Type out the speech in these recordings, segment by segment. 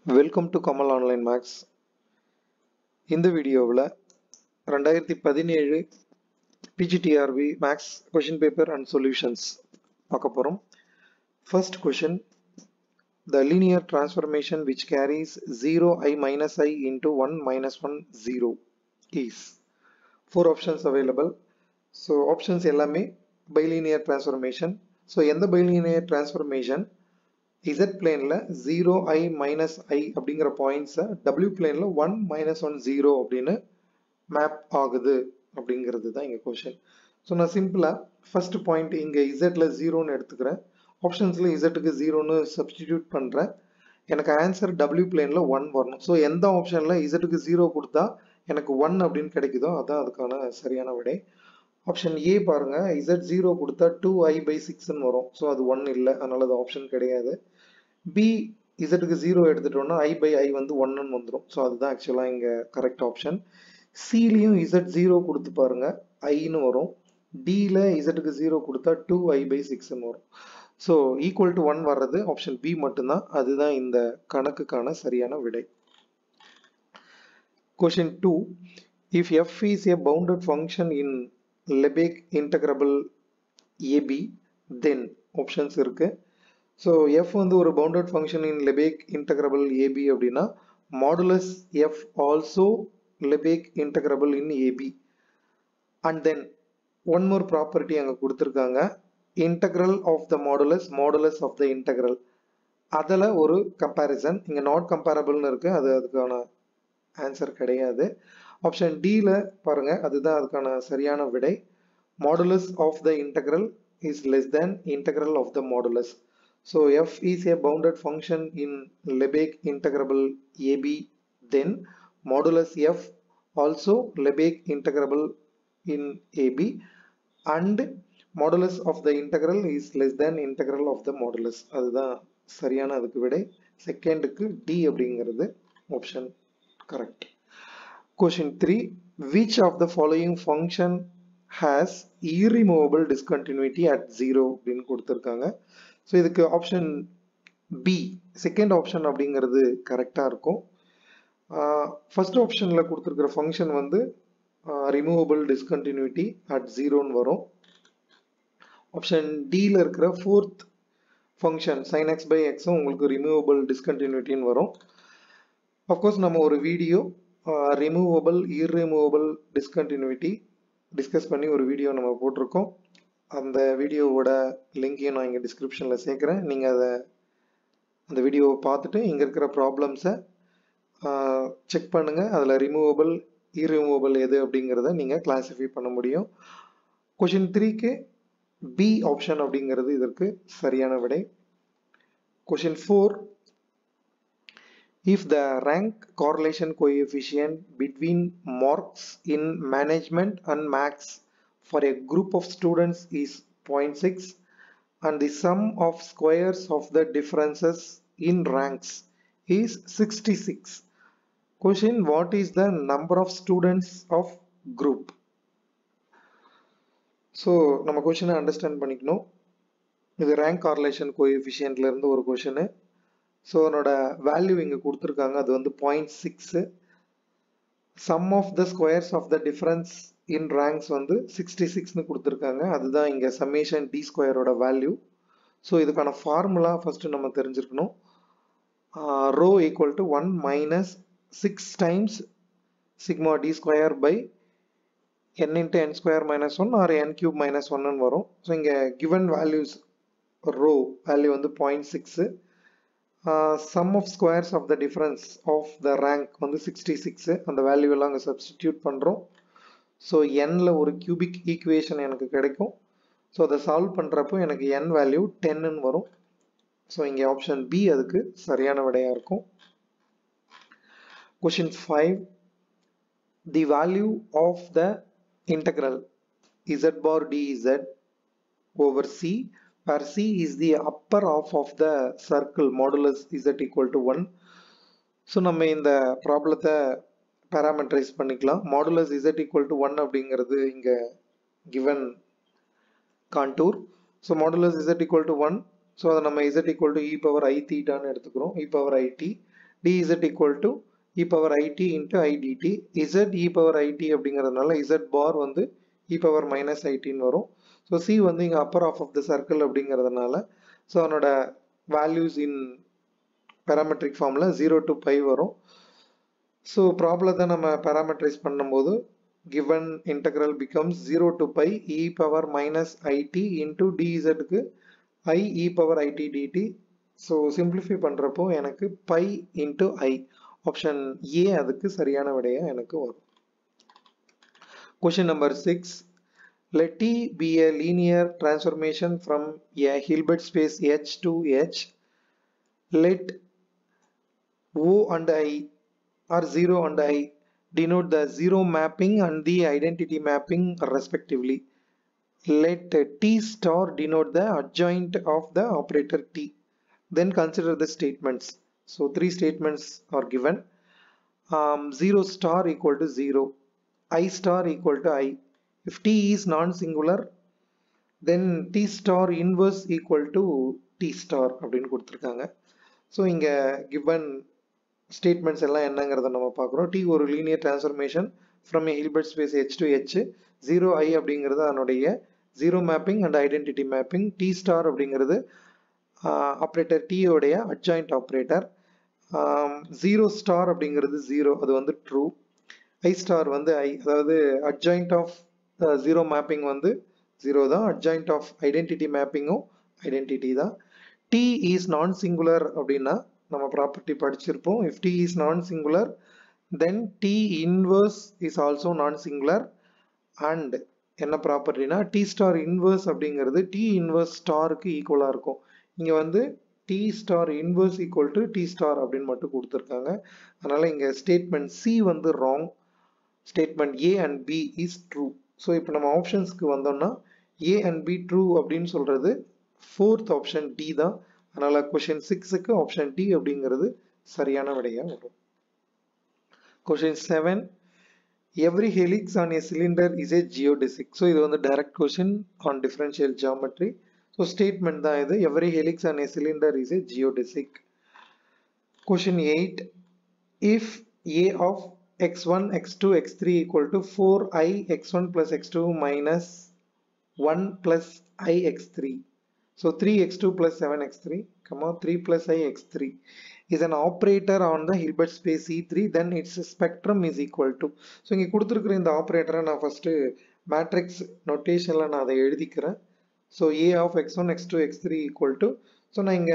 Welcome to Kamal online maths இந்த வீடியோவில் ரெண்டாயிரத்தி பதினேழு PGTRB maths question paper and solutions பார்க்க போகிறோம் first question the linear transformation which carries zero i minus i into one minus one zero is four options available so options எல்லாமே bilinear transformation so எந்த bilinear transformation Z plane zero i minus i அப்படிங்கிற பாயிண்ட்ஸை W plane one minus one zero அப்படின்னு map ஆகுது அப்படிங்கிறது தான் இங்கே question so நான் சிம்பிளாக ஃபர்ஸ்ட் பாயிண்ட் இங்கே இசட்டில் ஜீரோன்னு எடுத்துக்கிறேன் ஆப்ஷன்ஸில் இசட்டுக்கு ஜீரோன்னு சப்ஸ்டிடியூட் பண்ணுறேன் எனக்கு ஆன்சர் டபிள்யூ பிளேனில் ஒன் வரணும் ஸோ எந்த ஆப்ஷனில் இசட்டுக்கு ஜீரோ கொடுத்தா எனக்கு ஒன் அப்படின்னு கிடைக்குதோ அதான் அதுக்கான சரியான விடை ஆப்ஷன் ஏ பாருங்க இசட் ஜீரோ கொடுத்தா டூ ஐ பை சிக்ஸ்ன்னு வரும் ஸோ அது ஒன் இல்லை அதனால அது ஆப்ஷன் கிடையாது பி இசட்டுக்கு ஜீரோ எடுத்துட்டோம்னா ஐ பை ஐ வந்து ஒன்னு வந்துடும் ஸோ அதுதான் ஆக்சுவலாக இங்கே கரெக்ட் ஆப்ஷன் சிலையும் இசட் ஜீரோ கொடுத்து பாருங்க ஐன்னு வரும் டியில் இசட்டுக்கு ஜீரோ கொடுத்தா டூ ஐ பை சிக்ஸ்ன்னு வரும் ஸோ ஈக்குவல் டு ஒன் வர்றது ஆப்ஷன் பி மட்டும்தான் அதுதான் இந்த கணக்குக்கான சரியான விடை question two if f is a bounded function in Lebesgue integrable AB then options இருக்கு ஸோ எஃப் வந்து ஒரு bounded function in Lebesgue integrable AB அப்படின்னா modulus f also Lebesgue integrable in AB and then one more property அங்கே கொடுத்துருக்காங்க integral of the modulus modulus of the integral அதில் ஒரு comparison இங்கே not கம்பேரபிள்னு இருக்குது அது அதுக்கான ஆன்சர் கிடையாது ஆப்ஷன் டியில் பாருங்க அதுதான் அதுக்கான சரியான விடை modulus of the integral is less than integral of the modulus so f is a bounded function in Lebesgue integrable AB then modulus f also Lebesgue integrable in AB and modulus of the integral is less than integral of the modulus அதுதான் சரியான அதுக்கு விடை செகண்டுக்கு D அப்படிங்கிறது option correct Question 3. Which of the following function has irremovable discontinuity at 0 அப்படின்னு கொடுத்துருக்காங்க so இதுக்கு option B second option அப்படிங்கிறது கரெக்டாக இருக்கும் ஃபர்ஸ்ட் ஆப்ஷனில் கொடுத்துருக்கிற ஃபங்க்ஷன் வந்து ரிமூவபிள் டிஸ்கண்டினியூட்டி அட் ஜீரோன்னு வரும் ஆப்ஷன் டியில் இருக்கிற fourth function sine x by எக்ஸும் உங்களுக்கு ரிமூவபிள் டிஸ்கண்டினியூட்டின்னு வரும் அஃப்கோர்ஸ் நம்ம ஒரு video removable irremovable discontinuity discuss பண்ணி ஒரு வீடியோ நம்ம போட்டிருக்கோம் அந்த வீடியோவோட லிங்கையும் நான் இங்கே டிஸ்கிரிப்ஷனில் சேர்க்குறேன் நீங்கள் அதை அந்த வீடியோவை பார்த்துட்டு இங்கே இருக்கிற ப்ராப்ளம்ஸை செக் பண்ணுங்கள் அதில் ரிமூவபிள் இரிமூவபிள் எது அப்படிங்கிறத நீங்கள் கிளாஸிஃபை பண்ண முடியும் கொஷின் த்ரீக்கு பி ஆப்ஷன் அப்படிங்கிறது இதற்கு சரியான விடை question four if the rank correlation coefficient between marks in management and max for a group of students is 0.6 and the sum of squares of the differences in ranks is 66 question what is the number of students of group so நம்ம கொஷினை understand பண்ணிக்கணும் இது rank correlation கோஎஃபிஷியன்ட்ல இருந்து ஒரு question so அதனோட value இங்கே கொடுத்துருக்காங்க அது வந்து point six sum of the squares of the difference in ranks வந்து சிக்ஸ்டி சிக்ஸ்னு கொடுத்துருக்காங்க அதுதான் இங்கே சம்மேஷன் டி ஸ்கொயரோட வேல்யூ ஸோ இதுக்கான ஃபார்முலா ஃபஸ்ட்டு நம்ம தெரிஞ்சிருக்கணும் rho equal to one minus six times sigma D square by N into N square minus one or N cube minus ஒன்னு வரும் ஸோ இங்கே கிவன் வேல்யூஸ் ரோ வேல்யூ வந்து point six sum of squares of the difference of the rank வந்து sixty six அந்த value எல்லாம் அங்கே substitute பண்ணுறோம் so எனில் ஒரு கியூபிக் ஈக்குவேஷன் எனக்கு கிடைக்கும் ஸோ அதை சால்வ் பண்ணுறப்போ எனக்கு என் வேல்யூ டென்னு வரும் ஸோ இங்கே ஆப்ஷன் பி அதுக்கு சரியான விடையாக இருக்கும் question five the value of the integral Z bar D Z over C where c is the upper half of the circle modulus z equal to 1 so நம்ம இந்த ப்ராப்ளத்தை பேராமெட்ரைஸ் பண்ணிக்கலாம் மாடுலஸ் z equal to 1 அப்படிங்கிறது இங்கே given contour so modulus z equal to 1 so அதை நம்ம z equal to e power i தீட்டான்னு எடுத்துக்கிறோம் e power it dz equal to e power it into i dt z e power it அப்படிங்கிறதுனால z bar வந்து e power minus it ன்னு வரும் so c வந்து இங்கே upper half of the circle அப்படிங்கிறதுனால so அதனோட values in parametric formula 0 to pi வரும் so ப்ராப்ளத்தை நம்ம parameterize பண்ணும்போது given integral becomes 0 to pi e power minus it into dz க்கு i e power it dt so simplify பண்ணுறப்போ எனக்கு pi into I option A அதுக்கு சரியான விடையாக எனக்கு வரும் question number six let t be a linear transformation from a Hilbert space H to H let O and I or 0 and I denote the zero mapping and the identity mapping respectively let t star denote the adjoint of the operator t then consider the statements so three statements are given um, 0 star equal to 0 i star equal to i if t is non-singular then t star inverse equal to t star அப்படின்னு கொடுத்துருக்காங்க so இங்கே given statements எல்லாம் என்னங்கிறத நம்ம பார்க்குறோம் t ஒரு linear transformation from a Hilbert space H to H zero I அப்படிங்கிறது அதனுடைய zero mapping and identity mapping T star அப்படிங்கிறது ஆப்ரேட்டர் டீயோடைய அட்ஜாயிண்ட் ஆப்ரேட்டர் ஜீரோ ஸ்டார் அப்படிங்கிறது ஜீரோ அது வந்து ட்ரூ ஐ ஸ்டார் வந்து ஐ அதாவது அட்ஜாயிண்ட் ஆஃப் ஜீரோ மேப்பிங் வந்து ஜீரோ தான் அட்ஜாயிண்ட் ஆஃப் ஐடென்டிட்டி மேப்பிங்கும் ஐடென்டிட்டி தான் டி இஸ் நான் சிங்குலர் அப்படின்னா நம்ம ப்ராப்பர்ட்டி படிச்சிருப்போம் if T is non singular then T inverse is also non singular and என்ன ப்ராப்பர்ட்டினா டி ஸ்டார் இன்வர்ஸ் அப்படிங்கிறது டி இன்வர்ஸ் ஸ்டாருக்கு ஈக்குவலாக இருக்கும் இங்கே வந்து T star inverse equal to T star அப்படின்னு மட்டும் கொடுத்துருக்காங்க அதனால் இங்கே ஸ்டேட்மெண்ட் சி வந்து wrong statement A and B is true so இப்போ நம்ம ஆப்ஷன்ஸ்க்கு வந்தோம்னா ஏ அண்ட் பி ட்ரூ அப்படின்னு சொல்கிறது ஃபோர்த் ஆப்ஷன் டி தான் அதனால் கொஷின் சிக்ஸுக்கு ஆப்ஷன் டி அப்படிங்கிறது சரியான விடையாக வரும் question seven every helix on a cylinder is a geodesic so இது வந்து direct question on differential geometry so statement தான் இது every helix on a cylinder is a geodesic question eight if A of x1 x2 x3 equal to 4i x1 plus x2 minus 1 plus i x3 so 3x2 plus 7x3 comma 3 plus i x3 is an operator on the Hilbert space E3 then its spectrum is equal to so இங்க கொடுத்திருக்கிற இந்த ஆபரேட்டரை நான் first matrix நோட்டேஷன்ல நான் அதை எழுதிக்கிறேன் so A of x one x two x three equal to so நான் இங்கே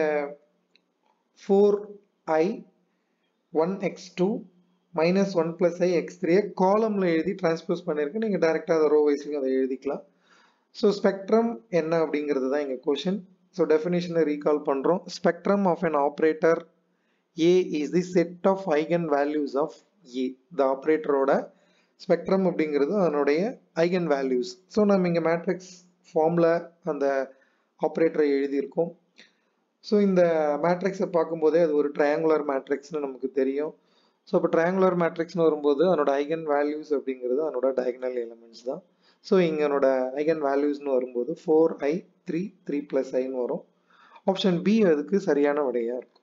four i one x two minus one plus i x த்ரீயை காலமில் எழுதி டிரான்ஸ்போஸ் பண்ணியிருக்கேன் நீங்கள் டேரெக்டாக அதை ரோ வைஸ்லையும் அதை எழுதிக்கலாம் ஸோ ஸ்பெக்ட்ரம் என்ன அப்படிங்கிறது தான் எங்கள் கொஷின் ஸோ டெஃபினேஷனை ரீகால் பண்ணுறோம் spectrum of an operator A is the set of eigen values of A the ஆப்ரேட்டரோட ஸ்பெக்ட்ரம் அப்படிங்கிறது அதனுடைய ஐகன் வேல்யூஸ் ஸோ நம்ம இங்கே மேட்ரிக்ஸ் ஃபார்மில் அந்த ஆப்ரேட்டரை எழுதியிருக்கோம் ஸோ இந்த மேட்ரிக்ஸை பார்க்கும்போதே அது ஒரு ட்ரையாங்குலர் மேட்ரிக்ஸ்னு நமக்கு தெரியும் ஸோ இப்போ ட்ரையாங்குலர் மேட்ரிக்ஸ்னு வரும்போது அதனோட ஐகன் வேல்யூஸ் அப்படிங்கிறது அதனோட டயகனல் எலிமெண்ட்ஸ் தான் ஸோ இங்கே என்னோட ஐகன் வேல்யூஸ்னு வரும்போது four i three three plus ஐன்னு வரும் ஆப்ஷன் பி அதுக்கு சரியான விடையாக இருக்கும்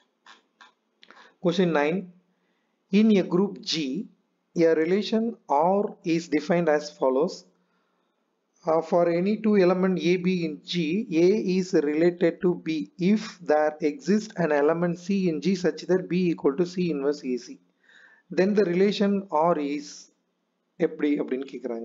question nine in a group G a relation R is defined as follows Uh, for any two element AB in G, A is related to B if there exists an element C in G such that B equal to C inverse AC. Then the relation R is எப்படி அப்படின்னு கேட்குறாங்க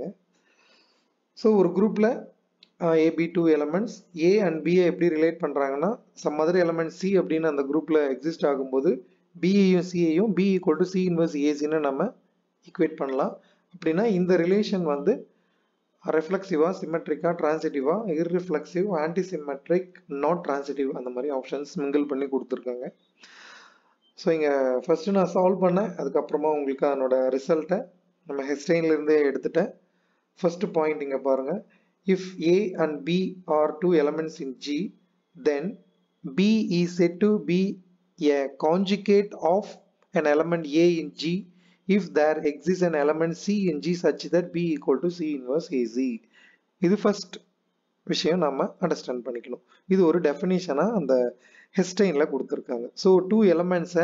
so ஒரு குரூப்பில் AB two elements A and பியை எப்படி relate பண்ணுறாங்கன்னா some other element C அப்படின்னு அந்த குரூப்பில் எக்ஸிஸ்ட் ஆகும்போது பிஏயும் சிஏயும் B equal to C inverse ஏசின்னு நம்ம ஈக்குவேட் பண்ணலாம் அப்படின்னா இந்த ரிலேஷன் வந்து ரெஃப்ளெக்சிவா சிமெட்ரிக்கா டிரான்சிட்டிவா இர்ரிஃப்ளெக்சிவ் ஆன்டிசிமெட்ரிக் நாட் டிரான்சிட்டிவ் அந்த மாதிரி ஆப்ஷன்ஸ் மிங்கிள் பண்ணி கொடுத்துருக்காங்க ஸோ இங்கே ஃபஸ்ட்டு நான் சால்வ் பண்ணேன் அதுக்கப்புறமா உங்களுக்கு அதனோட ரிசல்ட்டை நம்ம ஹெஸ்டைன்லேருந்தே எடுத்துட்டேன் ஃபர்ஸ்ட் பாயிண்ட் இங்கே பாருங்கள் if A and B are two elements in G then B is set to be a conjugate of an element A in G if there exists an element C in G such that B equal to C inverse AC. இது first விஷயம் நம்ம understand பண்ணிக்கணும் இது ஒரு டெஃபினிஷனாக அந்த ஹெஸ்டைனில் கொடுத்துருக்காங்க so two எலமெண்ட்ஸை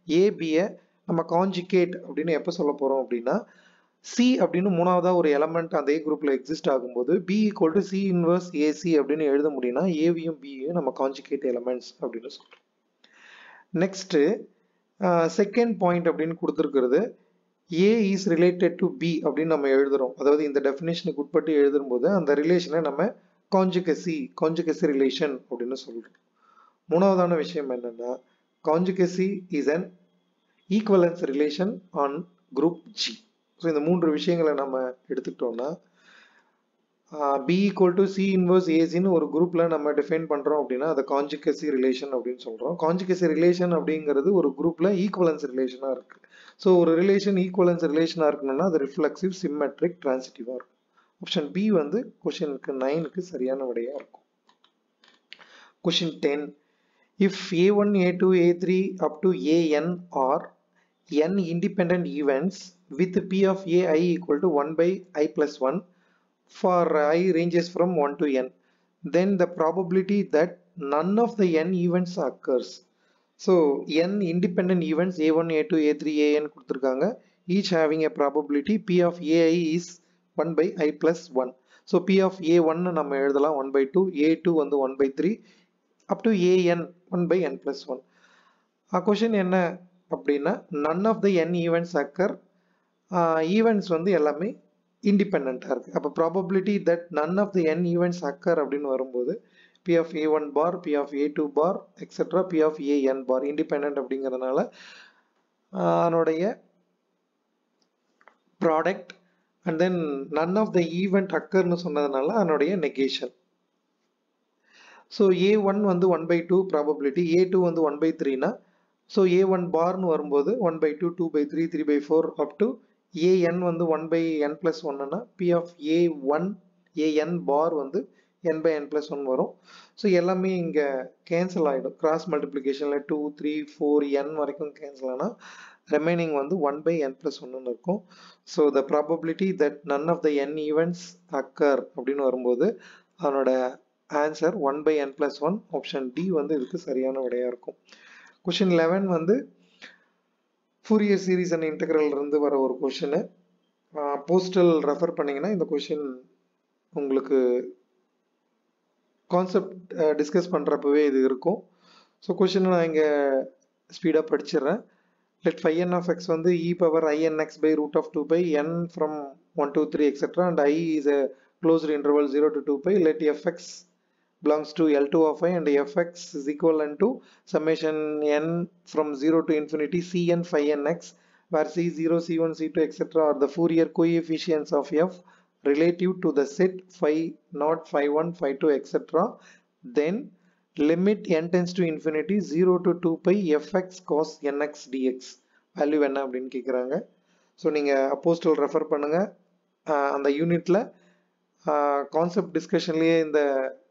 ஏபியை நம்ம conjugate அப்படின்னு எப்போ சொல்ல போகிறோம் அப்படின்னா சி அப்படின்னு மூணாவதா ஒரு எலமெண்ட் அந்த ஏ குரூப்ல எக்ஸிஸ்ட் ஆகும்போது B equal to C inverse AC அப்படின்னு எழுத முடியும்னா ஏவியும் பியும் நம்ம காஞ்சிகேட் எலமெண்ட்ஸ் அப்படின்னு சொல்றோம் நெக்ஸ்ட் செகண்ட் பாயிண்ட் அப்படின்னு கொடுத்துருக்கிறது A is related to B அப்படின்னு நம்ம எழுதுறோம் அதாவது இந்த டெஃபினேஷனுக்கு உட்பட்டு எழுதும்போது அந்த ரிலேஷனை நம்ம காஞ்சுகசி காஞ்சுகசி ரிலேஷன் அப்படின்னு சொல்றோம் மூணாவதான விஷயம் என்னன்னா conjugacy is an equivalence relation on group G so இந்த மூன்று விஷயங்களை நம்ம எடுத்துக்கிட்டோம்னா B equal to C inverse ஏசின்னு ஒரு குரூப்ல நம்ம டிஃபைன் பண்றோம் அப்படின்னா அதை காஞ்சிகசி ரிலேஷன் அப்படின்னு சொல்றோம் காஞ்சிகசி ரிலேஷன் அப்படிங்கிறது ஒரு குரூப்ல ஈக்குவலன்ஸ் ரிலேஷனா இருக்கு ஸோ ஒரு ரிலேஷன் ஈக்குவலன்ஸ் ரிலேஷனா இருக்கணும்னா அது ரிஃப்ளெக்சிவ் சிம்மெட்ரிக் டிரான்சிட்டிவா இருக்கும் ஆப்ஷன் பி வந்து கொஷனுக்கு நைனுக்கு சரியான விடையா இருக்கும் question ten if A one A two A three up to A n are n independent events with p of a i equal to 1 by i plus 1 for i ranges from 1 to n then the probability that none of the n events occurs so n independent events a1 a2 a3 an கொடுத்திருக்காங்க each having a probability p of ai is 1 by i plus 1 so p of a1 நம்ம எழுதலாம் 1 by 2 a2 வந்து 1 by 3 up to an 1 by n plus 1 question என்ன அப்படின்னா none of the n events occur events வந்து எல்லாமே இண்டிபெண்ட்டாக இருக்குது அப்போ probability that none of the n events occur அப்படின்னு வரும்போது P of A one bar P of A two bar etcetera P of A n bar independent அப்படிங்கிறதுனால அதனுடைய product and then none of the event அக்கர்னு சொன்னதுனால அதனுடைய negation so A one வந்து one by two probability A two வந்து one by த்ரீனா so A one பார்னு வரும்போது one by two two by three three by four up to A n வந்து one by n plus ஒன்னுனா P of A one A n bar வந்து n by n plus one வரும் so எல்லாமே இங்கே cancel ஆகிடும் cross மல்டிப்ளிகேஷனில் டூ த்ரீ ஃபோர் என் வரைக்கும் cancel ஆனால் ரிமைனிங் வந்து ஒன் பை என் பிளஸ் ஒன்னு இருக்கும் so the probability that none of the n events occur அப்படின்னு வரும்போது அதனோட answer one by n plus one option D வந்து இதுக்கு சரியான விடையாக இருக்கும் கொஷின் லெவன் வந்து ஃபூரியர் சீரீஸ் அண்ட் இன்டெக்ரல் இருந்து வர ஒரு கொஷினு போஸ்டல் ரெஃபர் பண்ணிங்கன்னா இந்த கொஷின் உங்களுக்கு கான்செப்ட் டிஸ்கஸ் பண்ணுறப்பவே இது இருக்கும் ஸோ கொஷினை நான் இங்கே ஸ்பீடாக படிச்சிடுறேன் let phi n of X வந்து e power i n x by root of two pi n from one two three etcetera and I is a closed interval zero to two pi let f x belongs to L2 of i and fx is equivalent to summation n from 0 to infinity cn phi nx where c0, c1, c2 etc. are the Fourier coefficients of f relative to the set phi not phi 1, phi 2 etc. Then limit n tends to infinity 0 to 2 pi fx cos nx dx value என்ன அப்படின்னு கேட்குறாங்க so நீங்கள் apostle refer பண்ணுங்கள் அந்த யூனிட்டில் concept டிஸ்கஷன்லேயே இந்த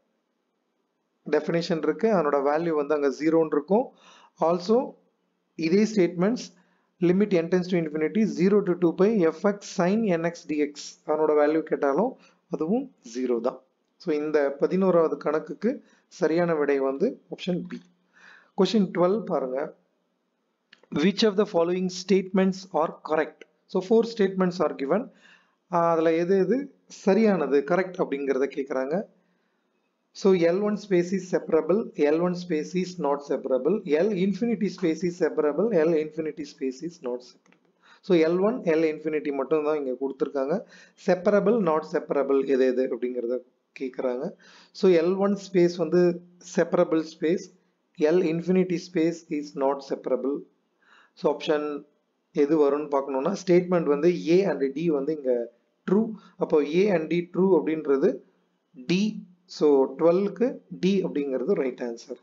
definition இருக்கு அதனோட வேல்யூ வந்து அங்கே ஜீரோன்னு இருக்கும் ஆல்சோ இதே statements limit n tends to infinity zero to two pi f x sine n x d x அதனோட வேல்யூ கேட்டாலும் அதுவும் ஜீரோ தான் ஸோ இந்த பதினோராவது கணக்குக்கு சரியான விடை வந்து ஆப்ஷன் பி கொஷின் டுவெல் பாருங்க which of the following statements are correct so four statements are given அதில் எது எது சரியானது கரெக்ட் அப்படிங்கிறத கேட்குறாங்க So L1 space is separable, L1 space is not separable, L infinity space is separable, L infinity space is not separable. So L1, L infinity மட்டும் தான் இங்க கொடுத்துருக்காங்க செப்பரபிள் நாட் செப்பரபிள் எது எது அப்படிங்கிறத கேட்குறாங்க ஸோ எல் ஒன் ஸ்பேஸ் வந்து separable space L infinity space is not separable so option எது வரும்னு பார்க்கணும்னா ஸ்டேட்மெண்ட் வந்து ஏ அண்ட் டி வந்து இங்கே ட்ரூ அப்போ ஏ அண்ட் டி ட்ரூ அப்படின்றது டி ஸோ டுவெல்க்கு டி அப்படிங்கிறது right answer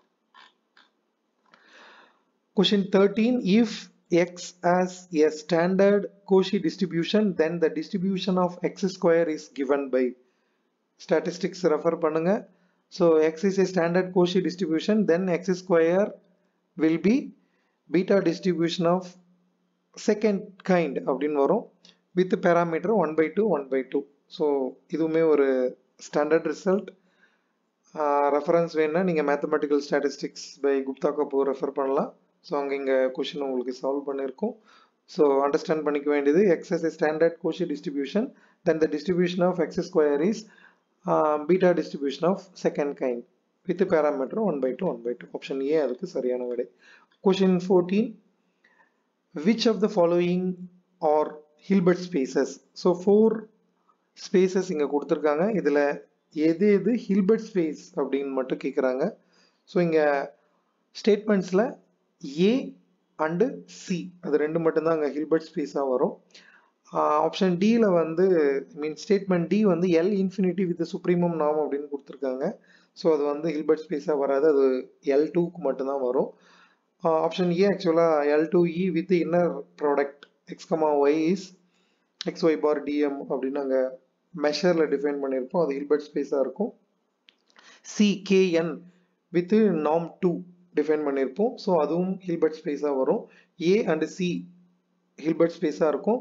question thirteen if x as a standard Cauchy distribution then the distribution of x square is given by statistics refer பண்ணுங்க so x is a standard Cauchy distribution then x square will be beta distribution of second kind அப்படின்னு வரும் with parameter one by two one by two so இதுவுமே ஒரு standard result reference வேணும்னா நீங்கள் mathematical statistics by Gupta Kapoor refer பண்ணலாம் so அங்கே இங்கே question உங்களுக்கு சால்வ் பண்ணியிருக்கோம் ஸோ அண்டர்ஸ்டாண்ட் பண்ணிக்க வேண்டியது x is standard Cauchy distribution then the distribution of x square is beta distribution of second kind with parameter one by two one by two option A அதுக்கு சரியான விடை question fourteen which of the following are Hilbert spaces so four spaces இங்கே கொடுத்துருக்காங்க இதில் எது எது Hilbert space அப்படின்னு மட்டும் கேட்குறாங்க ஸோ இங்கே ஸ்டேட்மெண்ட்ஸில் ஏ அண்டு சி அது ரெண்டு மட்டும்தான் அங்கே ஹில்பர்ட் ஸ்பேஸாக வரும் ஆப்ஷன் டியில் வந்து மீன் ஸ்டேட்மெண்ட் டி வந்து எல் இன்ஃபினிட்டி வித் சுப்ரீமம் நாம் அப்படின்னு கொடுத்துருக்காங்க ஸோ அது வந்து ஹில்பர்ட் ஸ்பேஸாக வராது அது எல் டூக்கு மட்டும்தான் வரும் ஆப்ஷன் ஏ ஆக்சுவலாக L two E with inner product x comma y is x y bar d m அப்படின்னு நாங்கள் மெஷரில் டிஃபைன் பண்ணியிருப்போம் அது ஹில்பர்ட் ஸ்பேஸாக இருக்கும் சி கேஎன் வித் நாம் டூ டிஃபைன் பண்ணியிருப்போம் ஸோ அதுவும் ஹில்பர்ட் ஸ்பேஸாக வரும் ஏ அண்டு சி ஹில்பர்ட் ஸ்பேஸாக இருக்கும்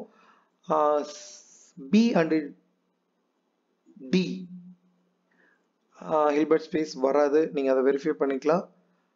B and D Hilbert space வராது நீங்கள் அதை வெரிஃபை பண்ணிக்கலாம்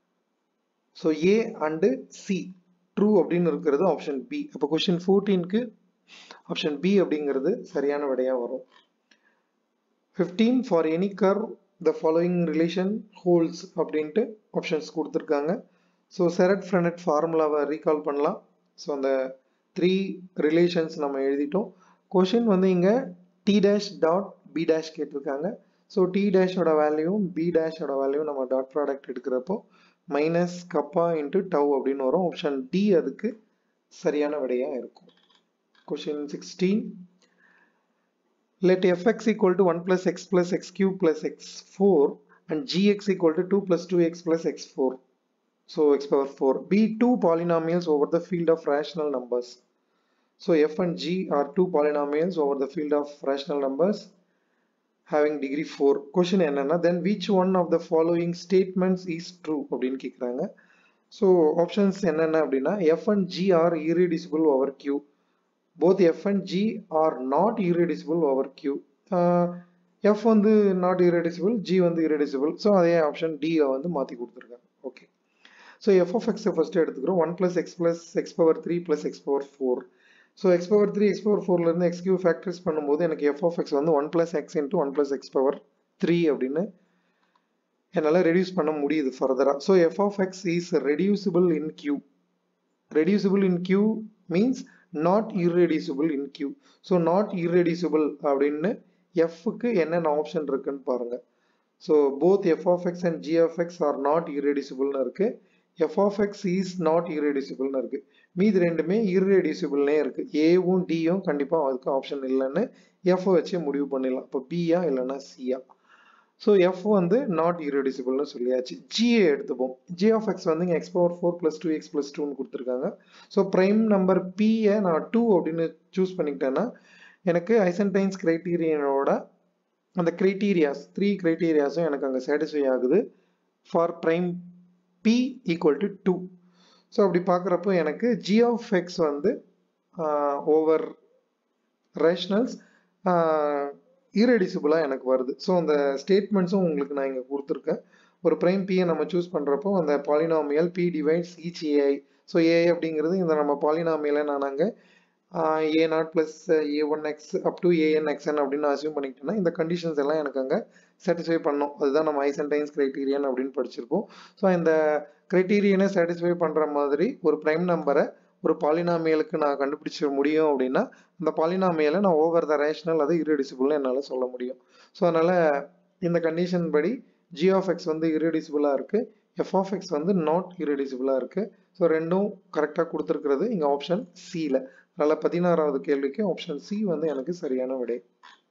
so A and C true அப்படின்னு இருக்கிறது ஆப்ஷன் பி அப்போ கொஸ்டின் ஃபோர்டீனுக்கு ஆப்ஷன் பி அப்படிங்கிறது சரியான விடையாக வரும் fifteen for any curve the following relation holds அப்படின்ட்டு ஆப்ஷன்ஸ் கொடுத்துருக்காங்க ஸோ செரட் ஃப்ரெனட் ஃபார்முலாவை ரீகால் பண்ணலாம் ஸோ அந்த த்ரீ ரிலேஷன்ஸ் நம்ம எழுதிட்டோம் கொஷின் வந்து இங்கே T dash dot B dash கேட்டிருக்காங்க ஸோ டி டேஷோட வேல்யூவும் பி டேஷோட வேல்யூவும் நம்ம டாட் ப்ராடக்ட் எடுக்கிறப்போ மைனஸ் கப்பா இன்ட்டு டவ் அப்படின்னு வரும் ஆப்ஷன் டி அதுக்கு சரியான விடையாக இருக்கும் question sixteen let fx equal to 1 plus x plus x cube plus x4 and gx equal to 2 plus 2x plus x4 so x power 4 be two polynomials over the field of rational numbers so f and g are two polynomials over the field of rational numbers having degree 4 question என்னன்னா then which one of the following statements is true அப்படின்னு கேக்குறாங்க so options என்னென்ன அப்படின்னா f and g are irreducible over q both f and g are not irreducible over q uh, f வந்து not irreducible g வந்து irreducible so அதே option d வந்து மாற்றி கொடுத்துருக்காங்க ஓகே ஸோ எஃப் ஆஃப் எக்ஸை first எடுத்துக்கிறோம் one plus x plus x power three plus x power four so x power three x power ஃபோர்லேருந்து x Q factors பண்ணும்போது எனக்கு எஃப் ஆஃப் எக்ஸ் வந்து one plus x into one plus x power three அப்படின்னு என்னால் reduce பண்ண முடியுது ஃபர்தராக so f of x is reducible in Q reducible in Q means not irreducible in Q so not irreducible அப்படின்னு எஃப்க்கு என்னென்ன option இருக்குன்னு பாருங்க so both f of x and g of x are not irreducibleனு இருக்கு f of x is not irreducibleனு இருக்கு மீது ரெண்டுமே irreducibleனே இருக்கு ஏவும் டியும் கண்டிப்பாக அதுக்கு ஆப்ஷன் இல்லைன்னு எஃப் வச்சு முடிவு பண்ணிடலாம் இப்போ பியா இல்லைன்னா சியா ஸோ எஃப் வந்து நாட் irreducibleனு சொல்லியாச்சு ஜிஏ எடுத்துப்போம் ஜி ஆஃப் எக்ஸ் வந்து இங்கே x power four plus two x plus டூன்னு கொடுத்துருக்காங்க ஸோ ப்ரைம் நம்பர் பியை நான் டூ அப்படின்னு சூஸ் பண்ணிக்கிட்டேன்னா எனக்கு ஐசன்டைன்ஸ் கிரைட்டீரியனோட அந்த கிரைட்டீரியாஸ் த்ரீ கிரைட்டீரியாஸும் எனக்கு அங்கே சாட்டிஸ்ஃபை ஆகுது for prime p equal to two so அப்படி பார்க்குறப்போ எனக்கு ஜி ஆஃப் எக்ஸ் வந்து ஓவர் ரேஷ்னல்ஸ் irreducible-ஆ எனக்கு வருது ஸோ அந்த ஸ்டேட்மெண்ட்ஸும் உங்களுக்கு நான் இங்கே கொடுத்துருக்கேன் ஒரு ப்ரைம் பியை நம்ம சூஸ் பண்ணுறப்போ அந்த polynomial p divides each a i so a i அப்படிங்கிறது இந்த நம்ம பாலினாமியலை நான் அங்கே a not plus a one x up to a n x n அப்படின்னு அசியூம் பண்ணிக்கிட்டேன்னா இந்த கண்டிஷன்ஸ் எல்லாம் எனக்கு அங்கே சாட்டிஸ்ஃபை பண்ணோம் அதுதான் நம்ம ஐசன்டைன்ஸ் கிரைட்டீரியன் அப்படின்னு படிச்சிருப்போம் ஸோ இந்த கிரைட்டீரியனை சாட்டிஸ்ஃபை பண்ணுற மாதிரி ஒரு ப்ரைம் நம்பரை ஒரு பாலினாமியலுக்கு நான் கண்டுபிடிச்ச முடியும் அப்படின்னா அந்த பாலினாமியலை நான் ஓவர் த ரேஷனல் அது irreducible என்னால் சொல்ல முடியும் ஸோ அதனால் இந்த கண்டிஷன் படி ஜி ஆஃப் எக்ஸ் வந்து irreducible-ஆ இருக்கு எஃப் ஆஃப் எக்ஸ் வந்து நாட் irreducible-ஆ இருக்கு ஸோ ரெண்டும் கரெக்டாக கொடுத்துருக்கிறது இங்கே ஆப்ஷன் சியில் அதனால் பதினாறாவது கேள்விக்கு ஆப்ஷன் சி வந்து எனக்கு சரியான விடை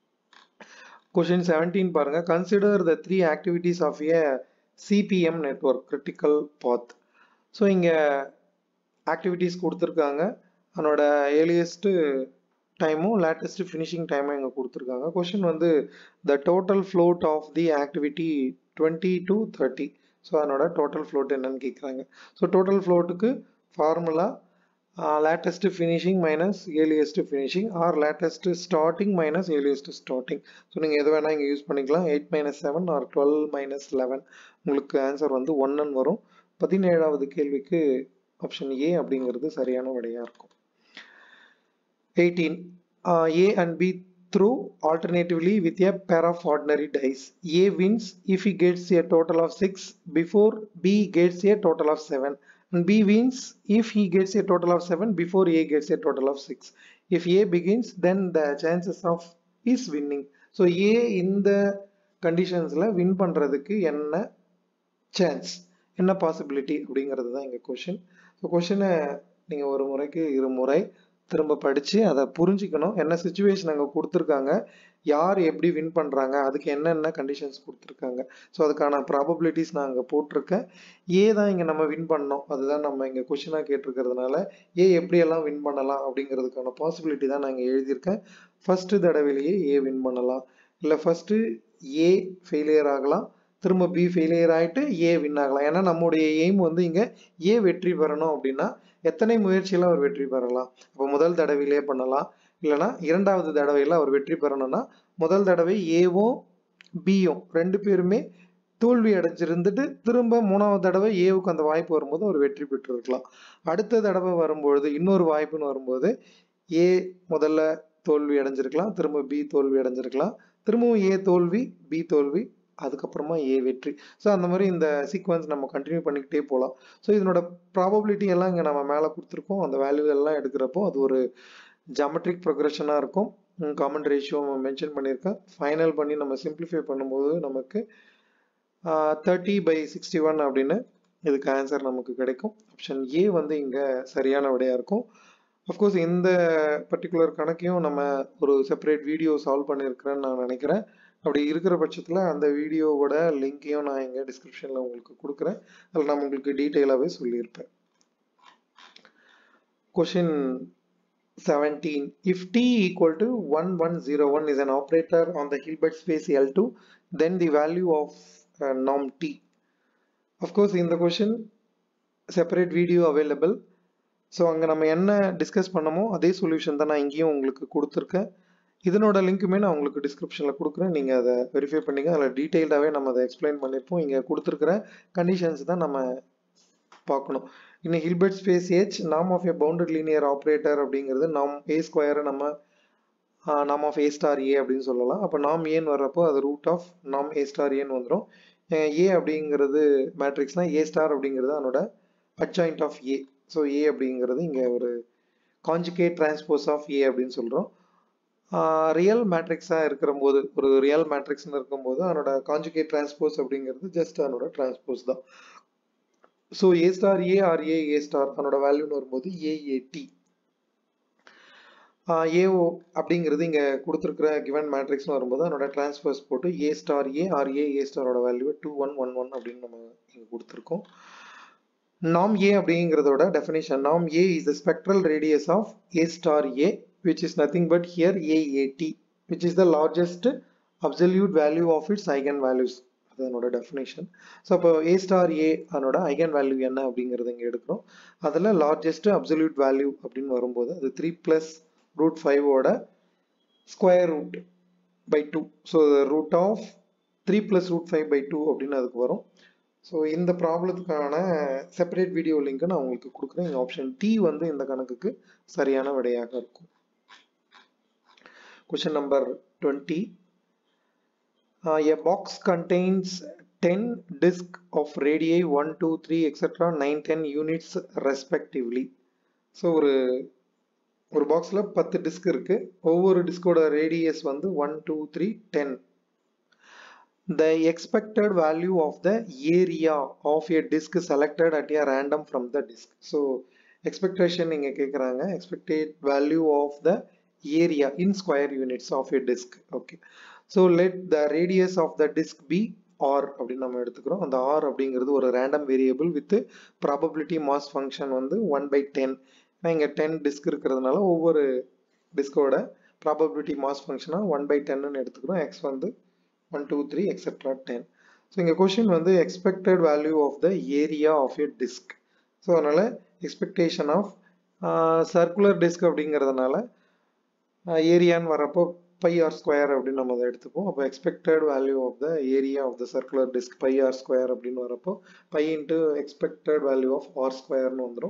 கொஷின் செவன்டீன் பாருங்க consider the three activities of a CPM network critical path so இங்கே ஆக்டிவிட்டீஸ் கொடுத்துருக்காங்க அதனோட ஏர்லியஸ்ட்டு டைமும் லேட்டஸ்ட் ஃபினிஷிங் டைமும் இங்கே கொடுத்துருக்காங்க கொஷின் வந்து the total float of the activity twenty to thirty so அதனோட டோட்டல் ஃப்ளோட் என்னன்னு கேட்குறாங்க ஸோ டோட்டல் ஃப்ளோட்டுக்கு formula latest finishing minus earliest finishing or latest starting minus earliest starting so நீங்கள் எது வேணால் இங்கே யூஸ் பண்ணிக்கலாம் eight minus seven or twelve minus eleven உங்களுக்கு ஆன்சர் வந்து ஒன்னு வரும் பதினேழாவது கேள்விக்கு ஆப்ஷன் ஏ அப்படிங்கிறது சரியான விடையாக இருக்கும் eighteen A and B throw alternatively with a pair of ordinary dice. A wins if he gets a total of 6 before B gets a total of 7 and B wins if he gets a total of 7 before A gets a total of 6. If A begins then the chances of is winning. So A இந்த கண்டிஷன்ஸில் win பண்ணுறதுக்கு என்ன chance என்ன possibility அப்படிங்கிறது தான் எங்கள் question so கொஷினை நீங்கள் ஒரு முறைக்கு இரு முறை திரும்ப படித்து அதை புரிஞ்சுக்கணும் என்ன சுச்சுவேஷன் அங்கே கொடுத்துருக்காங்க யார் எப்படி வின் பண்ணுறாங்க அதுக்கு என்னென்ன கண்டிஷன்ஸ் கொடுத்துருக்காங்க ஸோ அதுக்கான ப்ராபபிலிட்டிஸ் நான் அங்கே போட்டிருக்கேன் ஏ தான் இங்கே நம்ம வின் பண்ணோம் அதுதான் நம்ம இங்கே கொஷினாக கேட்டிருக்கிறதுனால ஏ எப்படியெல்லாம் வின் பண்ணலாம் அப்படிங்கிறதுக்கான பாசிபிலிட்டி தான் நான் இங்கே எழுதியிருக்கேன் ஃபஸ்ட்டு தடவையிலேயே ஏ வின் பண்ணலாம் இல்லை ஃபஸ்ட்டு ஏ ஃபெயிலியர் ஆகலாம் திரும்ப பி ஃபெயிலியர் ஆகிட்டு ஏ வின் ஆகலாம் ஏன்னா நம்முடைய எய்ம் வந்து இங்கே ஏ வெற்றி பெறணும் அப்படின்னா எத்தனை முயற்சியில் அவர் வெற்றி பெறலாம் அப்போ முதல் தடவையிலே பண்ணலாம் இல்லைனா இரண்டாவது தடவையில் அவர் வெற்றி பெறணும்னா முதல் தடவை ஏவும் பியும் ரெண்டு பேருமே தோல்வி அடைஞ்சிருந்துட்டு திரும்ப மூணாவது தடவை ஏவுக்கு அந்த வாய்ப்பு வரும்போது அவர் வெற்றி பெற்றிருக்கலாம் அடுத்த தடவை வரும்பொழுது இன்னொரு வாய்ப்புன்னு வரும்போது ஏ முதல்ல தோல்வி அடைஞ்சிருக்கலாம் திரும்ப பி தோல்வி அடைஞ்சிருக்கலாம் திரும்பவும் ஏ தோல்வி பி தோல்வி அதுக்கப்புறமா ஏ வெற்றி ஸோ அந்த மாதிரி இந்த சீக்வன்ஸ் நம்ம கண்டினியூ பண்ணிக்கிட்டே போகலாம் ஸோ இதனோட ப்ராபபிலிட்டி எல்லாம் இங்கே நம்ம மேலே கொடுத்துருக்கோம் அந்த வேல்யூ எல்லாம் எடுக்கிறப்போ அது ஒரு ஜாமெட்ரிக் ப்ரொக்ரெஷனாக இருக்கும் காமன் ரேஷியோ மென்ஷன் பண்ணியிருக்கேன் ஃபைனல் பண்ணி நம்ம சிம்பிளிஃபை பண்ணும்போது நமக்கு தேர்ட்டி பை சிக்ஸ்டி ஒன் அப்படின்னு இதுக்கு ஆன்சர் நமக்கு கிடைக்கும் ஆப்ஷன் ஏ வந்து இங்கே சரியான விடையாக இருக்கும் அஃப்கோர்ஸ் இந்த பர்டிகுலர் கணக்கையும் நம்ம ஒரு செப்பரேட் வீடியோ சால்வ் பண்ணியிருக்கிறேன்னு நான் நினைக்கிறேன் அப்படி இருக்கிற பட்சத்தில் அந்த வீடியோவோட லிங்க்கையும் நான் இங்கே டிஸ்கிரிப்ஷனில் உங்களுக்கு கொடுக்குறேன் அதில் நான் உங்களுக்கு டீட்டெயிலாகவே சொல்லியிருப்பேன் question 17. If t equal to 1101 is an operator on the Hilbert space L2, then the value of uh, norm t. Of course, in the question, separate video available. So அங்கே நம்ம என்ன டிஸ்கஸ் பண்ணமோ அதே சொல்யூஷன் தான் நான் இங்கேயும் உங்களுக்கு கொடுத்துருக்கேன் இதனோட லிங்க்குமே நான் உங்களுக்கு டிஸ்கிரிப்ஷனில் கொடுக்குறேன் நீங்கள் அதை வெரிஃபை பண்ணிங்க அதில் டீட்டெயில்டாகவே நம்ம அதை எக்ஸ்பிளைன் பண்ணியிருப்போம் இங்கே கொடுத்துருக்குற கண்டிஷன்ஸ் தான் நம்ம பார்க்கணும் இன்னும் ஹில்பர்ட் ஸ்பேஸ் ஏச் நாம் of A bounded linear operator அப்படிங்கிறது நாம் ஏ ஸ்கொயரை நம்ம நாம் ஆஃப் ஏ ஸ்டார் ஏ அப்படின்னு சொல்லலாம் அப்போ நாம் ஏன்னு வர்றப்போ அது ரூட் ஆஃப் நாம் ஏ ஸ்டார் ஏன்னு வந்துடும் ஏ அப்படிங்கிறது மேட்ரிக்ஸ்னால் ஏ ஸ்டார் அப்படிங்கிறது அதனோட adjoint of A so A அப்படிங்கிறது இங்கே ஒரு காஞ்சுகேட் டிரான்ஸ்போஸ் ஆஃப் ஏ அப்படின்னு சொல்கிறோம் ரியல் மேட்ரிக்ஸாக இருக்கிற போது ஒரு ரியல் மேட்ரிக்ஸ்னு இருக்கும்போது அதனோட காஞ்சுகேட் டிரான்ஸ்போஸ் அப்படிங்கிறது ஜஸ்ட் அதனோட டிரான்ஸ்போஸ் தான் so A star A or A A star அதனோட வேல்யூன்னு வரும்போது ஏஏடி ஏஓ அப்படிங்கிறது இங்கே கொடுத்துருக்குற கிவன் மேட்ரிக்ஸ்னு வரும்போது அதனோட டிரான்ஸ்ஃபர்ஸ் போட்டு A star A or A A ஸ்டாரோட value two one one one அப்படின்னு நம்ம இங்கே கொடுத்துருக்கோம் நாம் ஏ அப்படிங்கிறதோட டெஃபினேஷன் நாம் A is the spectral radius of A star A which is nothing but here AAT which is the largest absolute value of its eigen values அது அதனோட definition so அப்போ ஏ ஸ்டார் ஏ அதனோட ஐகன் வேல்யூ என்ன அப்படிங்கிறத இங்கே எடுக்கிறோம் அதில் லார்ஜஸ்ட் அப்சல்யூட் வேல்யூ அப்படின்னு வரும்போது அது த்ரீ ப்ளஸ் ரூட் ஃபைவோட square root by two so root of three plus root five by two அப்படின்னு அதுக்கு வரும் ஸோ இந்த ப்ராப்ளத்துக்கான செப்பரேட் வீடியோ லிங்க்கை நான் உங்களுக்கு கொடுக்குறேன் இங்கே ஆப்ஷன் டி வந்து இந்த கணக்குக்கு சரியான விடையாக இருக்கும் question number twenty Uh, a box contains 10 disk of radii 1, 2, 3, etc. 9, 10 units respectively. So ஒரு ஒரு பாக்ஸில் பத்து டிஸ்க் இருக்கு ஒவ்வொரு டிஸ்கோட ரேடியஸ் வந்து one two three ten the expected value of the area of a disk selected at a random from the disk so expectation நீங்கள் கேட்குறாங்க expected value of the area in square units of a disk okay so let the radius of the disk be R அப்படின்னு நம்ம எடுத்துக்கிறோம் அந்த R அப்படிங்கிறது ஒரு random variable with probability mass function வந்து one by ten இங்கே ten disk இருக்கிறதுனால ஒவ்வொரு டிஸ்கோட ப்ராபபிலிட்டி மாஸ் ஃபங்க்ஷனாக ஒன் பை டென்னு எடுத்துக்கிறோம் எக்ஸ் வந்து one two three etcetera ten so இங்கே கொஷின் வந்து expected value of the area of a disk so அதனால் எக்ஸ்பெக்டேஷன் ஆஃப் சர்க்குலர் டிஸ்க் அப்படிங்கிறதுனால ஏரியான்னு வரப்போ பை ஆர் ஸ்கொயர் அப்படின்னு நம்ம அதை எடுத்துப்போம் அப்போ expected value of the area of the circular disk pi R square அப்படின்னு வரப்போ pi into expected value of R ஸ்கொயர்னு வந்துடும்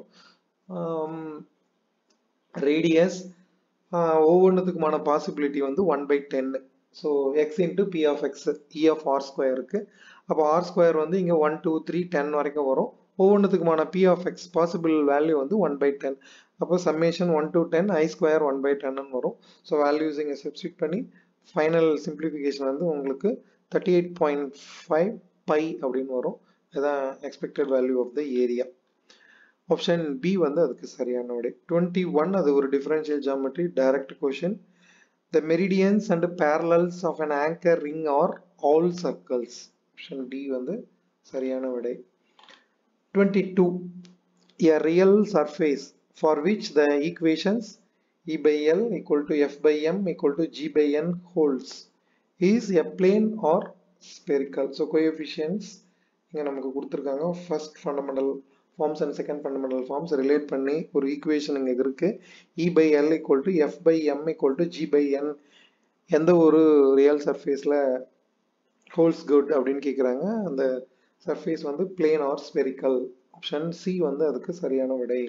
ரேடியஸ் ஒவ்வொன்றுத்துக்குமான பாசிபிலிட்டி வந்து ஒன் பை டென்னு so X into P of X E of R ஸ்கொயருக்கு அப்போ R square வந்து இங்கே ஒன் டூ த்ரீ டென் வரைக்கும் வரும் ஒவ்வொன்றுத்துக்குமான P of X possible value வந்து ஒன் பை டென் அப்போ summation one to ten I square one by டென்னு வரும் ஸோ வேல்யூஸ் இங்கே சப்ஸ்டியூட் பண்ணி ஃபைனல் சிம்பிளிஃபிகேஷன் வந்து உங்களுக்கு thirty eight point five pi அப்படின்னு வரும் இதான் expected value of the area option B வந்து அதுக்கு சரியான விடை டுவெண்ட்டி ஒன் அது ஒரு differential geometry direct question the meridians and parallels of an anchor ring are all circles option D வந்து சரியான விடை twenty two a real surface for which the equations E by L equal to F by M equal to G by N holds is a plane or spherical. So coefficients இங்க நமக்கு கொடுத்துருக்காங்க first fundamental forms and second fundamental forms relate பண்ணி ஒரு equation இங்கே இருக்கு E by L equal to F by M equal to G by N எந்த ஒரு real சர்ஃபேஸில் ஹோல்ஸ் குட் அப்படின்னு கேட்குறாங்க அந்த சர்ஃபேஸ் வந்து plane or spherical option C வந்து அதுக்கு சரியான விடை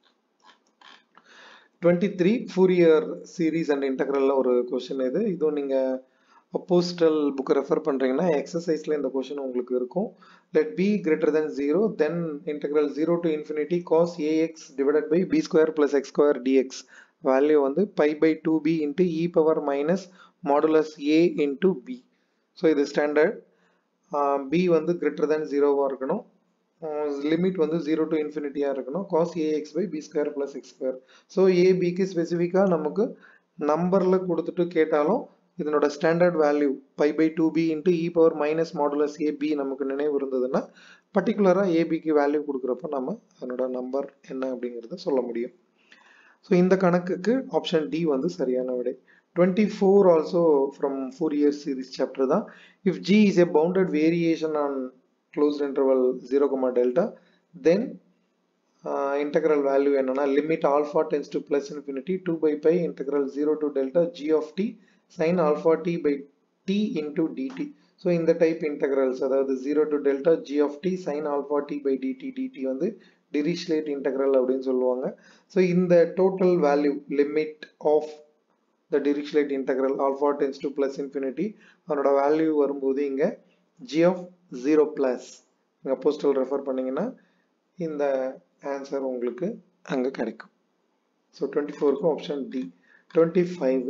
twenty three Fourier series and இன்டெக்ரல்ல ஒரு கொஷின் இது இதுவும் நீங்கள் போஸ்டல் புக் ரெஃபர் பண்ணுறீங்கன்னா எக்ஸசைஸில் இந்த கொஷின் உங்களுக்கு இருக்கும் let B greater than zero then integral zero to infinity cos AX divided by B square plus X square DX value வந்து pi by two B into E power minus modulus A into B so இது standard B வந்து greater than ஜீரோவாக இருக்கணும் limit வந்து zero to இன்ஃபினிட்டியாக இருக்கணும் cos AX by B square plus X square so ஏபிக்கு ஸ்பெசிஃபிக்காக நமக்கு நம்பரில் கொடுத்துட்டு கேட்டாலும் இதனோட standard value pi by two B into E power minus modulus AB நமக்கு நினைவு இருந்ததுன்னா பர்டிகுலராக ஏபிக்கு வேல்யூ கொடுக்குறப்ப நம்ம அதனோட நம்பர் என்ன அப்படிங்கிறத சொல்ல முடியும் ஸோ இந்த கணக்குக்கு ஆப்ஷன் டி வந்து சரியான விடை twenty four also from Fourier series chapter தான் if G is a bounded variation on closed interval 0 comma delta then uh, integral value என்னன்னா limit alpha tends to plus infinity 2 by pi integral 0 to delta g of t sin alpha t by t into dt so இந்த type integrals அதாவது zero to delta G of T sine alpha T by T DT DT Dirichlet integral அப்படின்னு சொல்லுவாங்க so இந்த total value limit of the Dirichlet integral alpha tends to plus infinity அதனோட value வரும்போது இங்கே G of zero plus இங்கே postal refer பண்ணிங்கன்னா இந்த answer உங்களுக்கு அங்கே கிடைக்கும் ஸோ டுவெண்ட்டி ஃபோருக்கு option D twenty five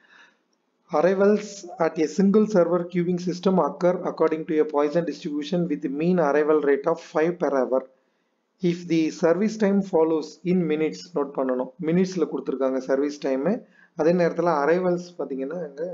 Arrivals at a single server queuing system occur according to a Poisson distribution with mean arrival rate of 5 per hour. If the service time follows in minutes, note பண்ணணும் மினிட்ஸில் கொடுத்துருக்காங்க service time அதே நேரத்தில் arrivals பார்த்தீங்கன்னா அங்கே